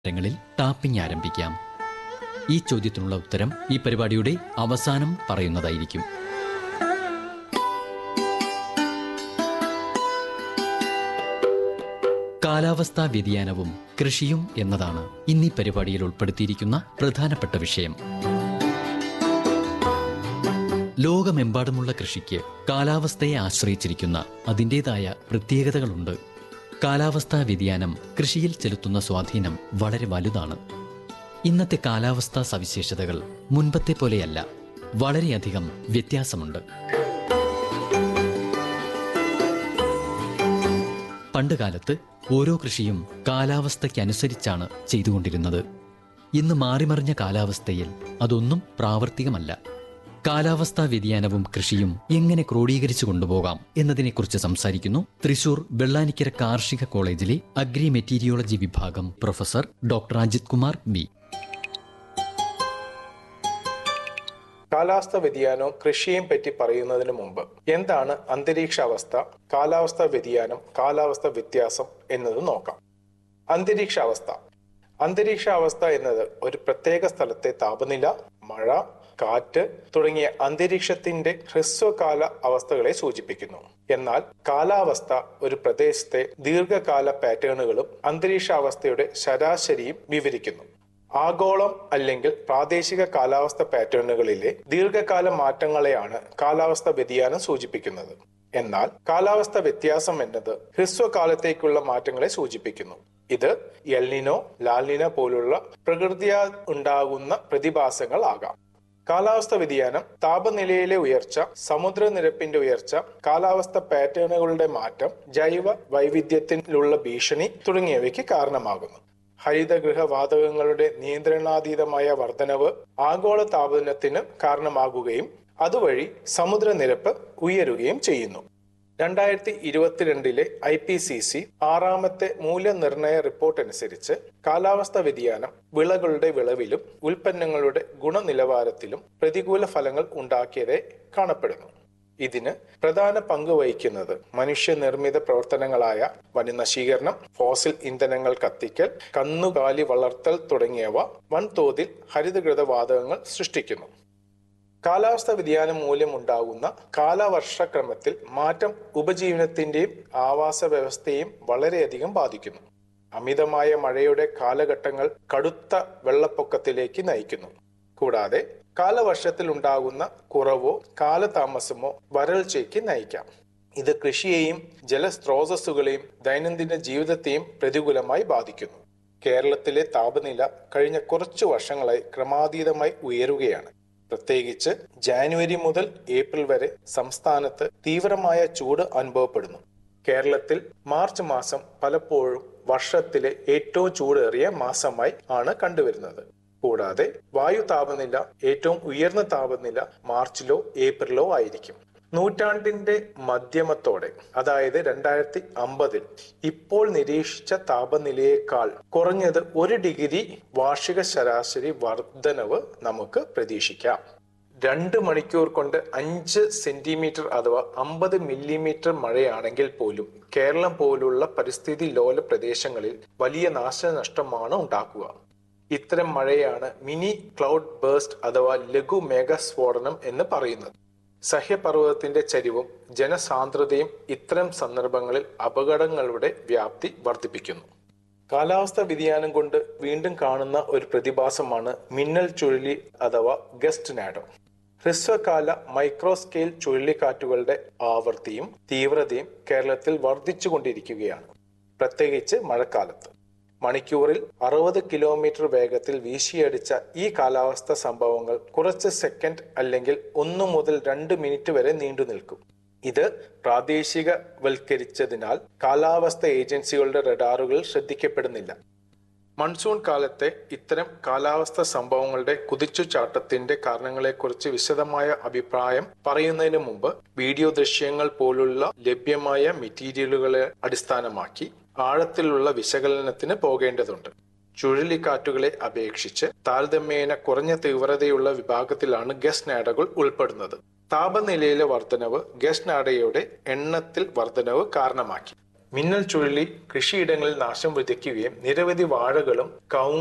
ങ്ങളിൽ ടാപ്പിംഗ് ആരംഭിക്കാം ഈ ചോദ്യത്തിനുള്ള ഉത്തരം ഈ പരിപാടിയുടെ അവസാനം പറയുന്നതായിരിക്കും കാലാവസ്ഥാ വ്യതിയാനവും കൃഷിയും എന്നതാണ് ഇന്നീ പരിപാടിയിൽ ഉൾപ്പെടുത്തിയിരിക്കുന്ന പ്രധാനപ്പെട്ട വിഷയം ലോകമെമ്പാടുമുള്ള കൃഷിക്ക് കാലാവസ്ഥയെ ആശ്രയിച്ചിരിക്കുന്ന അതിൻ്റെതായ പ്രത്യേകതകളുണ്ട് കാലാവസ്ഥാ വ്യതിയാനം കൃഷിയിൽ ചെലുത്തുന്ന സ്വാധീനം വളരെ വലുതാണ് ഇന്നത്തെ കാലാവസ്ഥാ സവിശേഷതകൾ മുൻപത്തെ പോലെയല്ല വളരെയധികം വ്യത്യാസമുണ്ട് പണ്ട് കാലത്ത് ഓരോ കൃഷിയും കാലാവസ്ഥയ്ക്കനുസരിച്ചാണ് ചെയ്തുകൊണ്ടിരുന്നത് ഇന്ന് മാറിമറിഞ്ഞ കാലാവസ്ഥയിൽ അതൊന്നും പ്രാവർത്തികമല്ല കാലാവസ്ഥാ വ്യതിയാനവും കൃഷിയും എങ്ങനെ ക്രോഡീകരിച്ചു കൊണ്ടുപോകാം എന്നതിനെക്കുറിച്ച് സംസാരിക്കുന്നു തൃശൂർ വെള്ളാനിക്കര കാർഷിക കോളേജിലെ അഗ്രി മെറ്റീരിയോളജി വിഭാഗം professor doctor Ajith Kumar B കാലാവസ്ഥ വ്യതിയാനവും കൃഷിയെയും പറ്റി പറയുന്നതിന് മുമ്പ് എന്താണ് അന്തരീക്ഷാവസ്ഥ കാലാവസ്ഥ വ്യതിയാനം കാലാവസ്ഥ വ്യത്യാസം എന്നത് നോക്കാം അന്തരീക്ഷാവസ്ഥ അന്തരീക്ഷാവസ്ഥ എന്നത് ഒരു പ്രത്യേക സ്ഥലത്തെ താപനില മഴ കാറ്റ് തുടങ്ങിയ അന്തരീക്ഷത്തിന്റെ ഹ്രസ്വകാല അവസ്ഥകളെ സൂചിപ്പിക്കുന്നു എന്നാൽ കാലാവസ്ഥ ഒരു പ്രദേശത്തെ ദീർഘകാല പാറ്റേണുകളും അന്തരീക്ഷാവസ്ഥയുടെ ശരാശരിയും വിവരിക്കുന്നു ആഗോളം അല്ലെങ്കിൽ പ്രാദേശിക കാലാവസ്ഥ പാറ്റേണുകളിലെ ദീർഘകാല മാറ്റങ്ങളെയാണ് കാലാവസ്ഥ വ്യതിയാനം സൂചിപ്പിക്കുന്നത് എന്നാൽ കാലാവസ്ഥ വ്യത്യാസം എന്നത് ഹ്രസ്വകാലത്തേക്കുള്ള മാറ്റങ്ങളെ സൂചിപ്പിക്കുന്നു ഇത് എൽനിനോ ലാൽനിനോ പോലുള്ള പ്രകൃതിയാൽ ഉണ്ടാകുന്ന പ്രതിഭാസങ്ങൾ ആകാം കാലാവസ്ഥ വ്യതിയാനം താപനിലയിലെ ഉയർച്ച സമുദ്രനിരപ്പിന്റെ ഉയർച്ച കാലാവസ്ഥ പാറ്റേണുകളുടെ മാറ്റം ജൈവ വൈവിധ്യത്തിലുള്ള ഭീഷണി തുടങ്ങിയവയ്ക്ക് കാരണമാകുന്നു ഹരിതഗൃഹവാതകങ്ങളുടെ നിയന്ത്രണാതീതമായ വർധനവ് ആഗോള താപനത്തിന് കാരണമാകുകയും അതുവഴി സമുദ്രനിരപ്പ് ഉയരുകയും ചെയ്യുന്നു രണ്ടായിരത്തി ഇരുപത്തിരണ്ടിലെ ഐ പി സി സി ആറാമത്തെ മൂല്യനിർണയ റിപ്പോർട്ട് അനുസരിച്ച് കാലാവസ്ഥ വ്യതിയാനം വിളകളുടെ വിളവിലും ഉൽപ്പന്നങ്ങളുടെ ഗുണനിലവാരത്തിലും പ്രതികൂല ഫലങ്ങൾ ഉണ്ടാക്കിയതായി കാണപ്പെടുന്നു ഇതിന് പ്രധാന പങ്ക് വഹിക്കുന്നത് മനുഷ്യനിർമ്മിത പ്രവർത്തനങ്ങളായ വനനശീകരണം ഫോസിൽ ഇന്ധനങ്ങൾ കത്തിക്കൽ കന്നുകാലി വളർത്തൽ തുടങ്ങിയവ വൻതോതിൽ ഹരിതകൃത വാതകങ്ങൾ സൃഷ്ടിക്കുന്നു കാലാവസ്ഥ വ്യതിയാനം മൂലമുണ്ടാകുന്ന കാലവർഷക്രമത്തിൽ മാറ്റം ഉപജീവനത്തിന്റെയും ആവാസ വ്യവസ്ഥയെയും വളരെയധികം ബാധിക്കുന്നു അമിതമായ മഴയുടെ കാലഘട്ടങ്ങൾ കടുത്ത വെള്ളപ്പൊക്കത്തിലേക്ക് നയിക്കുന്നു കൂടാതെ കാലവർഷത്തിൽ ഉണ്ടാകുന്ന കുറവോ കാലതാമസമോ വരൾച്ചയ്ക്ക് നയിക്കാം ഇത് കൃഷിയെയും ജലസ്രോതസ്സുകളെയും ദൈനംദിന ജീവിതത്തെയും പ്രതികൂലമായി ബാധിക്കുന്നു കേരളത്തിലെ താപനില കഴിഞ്ഞ കുറച്ചു വർഷങ്ങളായി ക്രമാതീതമായി ഉയരുകയാണ് പ്രത്യേകിച്ച് ജാനുവരി മുതൽ ഏപ്രിൽ വരെ സംസ്ഥാനത്ത് തീവ്രമായ ചൂട് അനുഭവപ്പെടുന്നു കേരളത്തിൽ മാർച്ച് മാസം പലപ്പോഴും വർഷത്തിലെ ഏറ്റവും ചൂടേറിയ മാസമായി ആണ് കണ്ടുവരുന്നത് കൂടാതെ വായു താപനില ഏറ്റവും ഉയർന്ന താപനില മാർച്ചിലോ ഏപ്രിലോ ആയിരിക്കും നൂറ്റാണ്ടിന്റെ മധ്യമത്തോടെ അതായത് രണ്ടായിരത്തി അമ്പതിൽ ഇപ്പോൾ നിരീക്ഷിച്ച താപനിലയേക്കാൾ കുറഞ്ഞത് ഒരു ഡിഗ്രി വാർഷിക ശരാശരി വർധനവ് നമുക്ക് പ്രതീക്ഷിക്കാം രണ്ട് മണിക്കൂർ കൊണ്ട് അഞ്ച് സെന്റിമീറ്റർ അഥവാ അമ്പത് മില്ലിമീറ്റർ മഴയാണെങ്കിൽ പോലും കേരളം പോലുള്ള പരിസ്ഥിതി ലോല പ്രദേശങ്ങളിൽ വലിയ നാശനഷ്ടമാണ് ഉണ്ടാക്കുക ഇത്തരം മഴയാണ് മിനി ക്ലൗഡ് ബേസ്റ്റ് അഥവാ ലഘു മേഘസ്ഫോടനം എന്ന് പറയുന്നത് സഹ്യപർവ്വതത്തിന്റെ ചരിവും ജനസാന്ദ്രതയും ഇത്തരം സന്ദർഭങ്ങളിൽ അപകടങ്ങളുടെ വ്യാപ്തി വർദ്ധിപ്പിക്കുന്നു കാലാവസ്ഥ വ്യതിയാനം കൊണ്ട് വീണ്ടും കാണുന്ന ഒരു പ്രതിഭാസമാണ് മിന്നൽ ചുഴലി അഥവാ ഗസ്റ്റ് നാഡോ ഹ്രസ്വകാല മൈക്രോ സ്കെയിൽ ചുഴലിക്കാറ്റുകളുടെ ആവൃത്തിയും തീവ്രതയും കേരളത്തിൽ വർദ്ധിച്ചുകൊണ്ടിരിക്കുകയാണ് പ്രത്യേകിച്ച് മഴക്കാലത്ത് മണിക്കൂറിൽ അറുപത് കിലോമീറ്റർ വേഗത്തിൽ വീശിയടിച്ച ഈ കാലാവസ്ഥ സംഭവങ്ങൾ കുറച്ച് സെക്കൻഡ് അല്ലെങ്കിൽ ഒന്നു മുതൽ രണ്ട് മിനിറ്റ് വരെ നീണ്ടു നിൽക്കും ഇത് പ്രാദേശികവൽക്കരിച്ചതിനാൽ കാലാവസ്ഥ ഏജൻസികളുടെ റഡാറുകൾ ശ്രദ്ധിക്കപ്പെടുന്നില്ല മൺസൂൺ കാലത്തെ ഇത്തരം കാലാവസ്ഥ സംഭവങ്ങളുടെ കുതിച്ചുചാട്ടത്തിന്റെ കാരണങ്ങളെക്കുറിച്ച് വിശദമായ അഭിപ്രായം പറയുന്നതിന് മുമ്പ് വീഡിയോ ദൃശ്യങ്ങൾ പോലുള്ള ലഭ്യമായ മെറ്റീരിയലുകളെ അടിസ്ഥാനമാക്കി ആഴത്തിലുള്ള വിശകലനത്തിന് പോകേണ്ടതുണ്ട് ചുഴലിക്കാറ്റുകളെ അപേക്ഷിച്ച് താരതമ്യേന കുറഞ്ഞ തീവ്രതയുള്ള വിഭാഗത്തിലാണ് ഗസ് നാഡകൾ ഉൾപ്പെടുന്നത് താപനിലയിലെ വർധനവ് ഗസ് നാഡയുടെ എണ്ണത്തിൽ വർധനവ് കാരണമാക്കി മിന്നൽ ചുഴലി കൃഷിയിടങ്ങളിൽ നാശം വിതയ്ക്കുകയും നിരവധി വാഴകളും കവുങ്ങ്